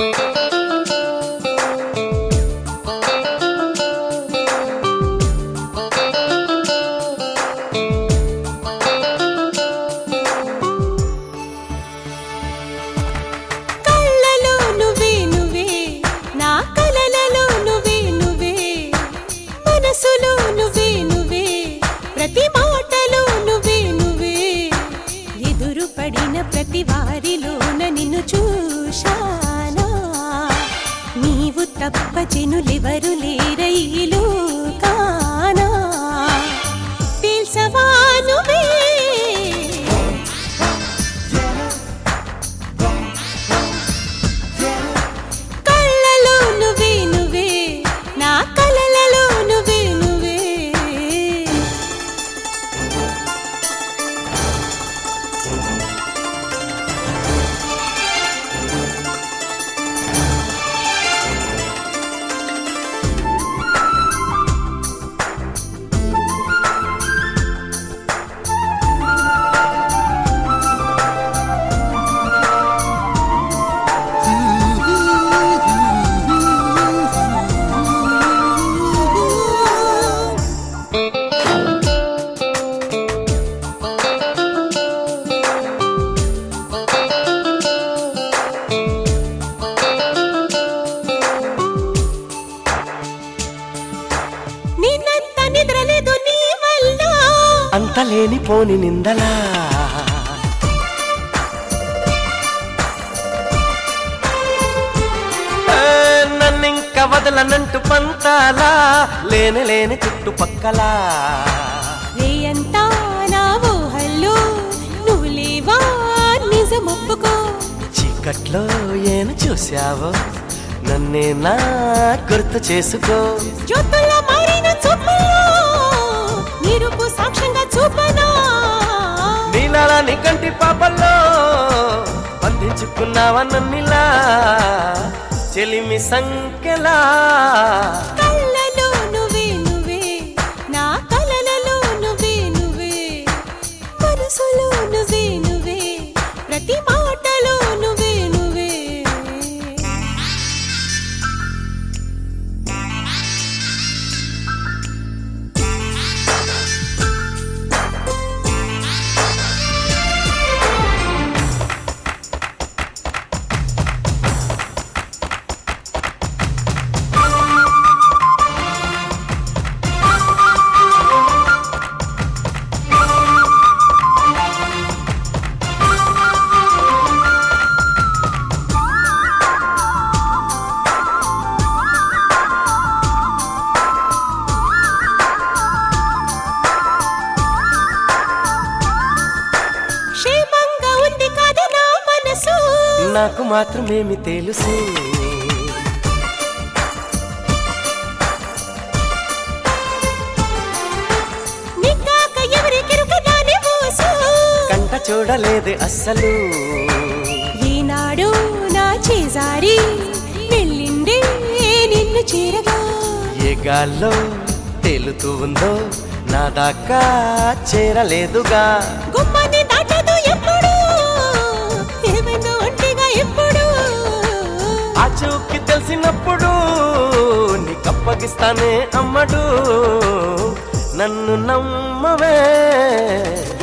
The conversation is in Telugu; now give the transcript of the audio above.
కళ్ళలో నువ్వే నువ్వే నా కలలలో నువ్వే నువ్వే మనసులో నువ్వే నువ్వే ప్రతి మాటలో నువ్వే నువ్వే ఎదురు పడిన ప్రతి వారిలోన నిన్ను చూశానా నీవు తప్ప జనులెవరు లేరయ్యిలో కానా తెలుసవా నువ్వే కళ్ళలో నువ్వే నువ్వే నా కలలలో నువ్వే నువ్వే నిన్నంత నిద్రలేదు నీ వల్ల అంత లేనిపోని నిందలా ఏ, నన్నింక వదలనంటూ పంతాలా లేని లేని చుట్టుపక్కలా రేయంతా నా ఊహల్లో నువ్వు లేవా నిజమొప్పుకో చీకట్లో ఏను చూశావో నన్నే నా గుర్తు చేసుకో జ్యోతుల్లో మారిన చూపుల్లో నిరుపు సాక్ష్యంగా చూపనా నీలాలా నీ కంటి పాపల్లో బంధించుకున్నావా నన్నిలా చెలిమి సంఖ్యలా కళ్ళలో నువ్వే నువ్వే నా కలలలో నువ్వే నువ్వే మనసులో నువ్వే నువ్వే ప్రతి మాటలో నువ్వే నువ్వే క్షేమంగా ఉంది కాదు నా మనసు నాకు మాత్రమేమి తెలుసు నిక్కాక ఎవరికెరుక దాని మోసు కంట చూడలేదు అస్సలు ఈనాడు నా చేజారి వెళ్ళిండే నిన్ను చేరగా ఏ గాల్లో తేలుతూ ఉందో నా దాకా చేరలేదుగా గుమ్మని దాటదు ఎప్పుడు ఏమైందో ఒంటిగా ఎప్పుడు ఆ చూకి తెలిసినప్పుడు నీకప్పగిస్తానే అమ్మడు నన్ను నమ్మవే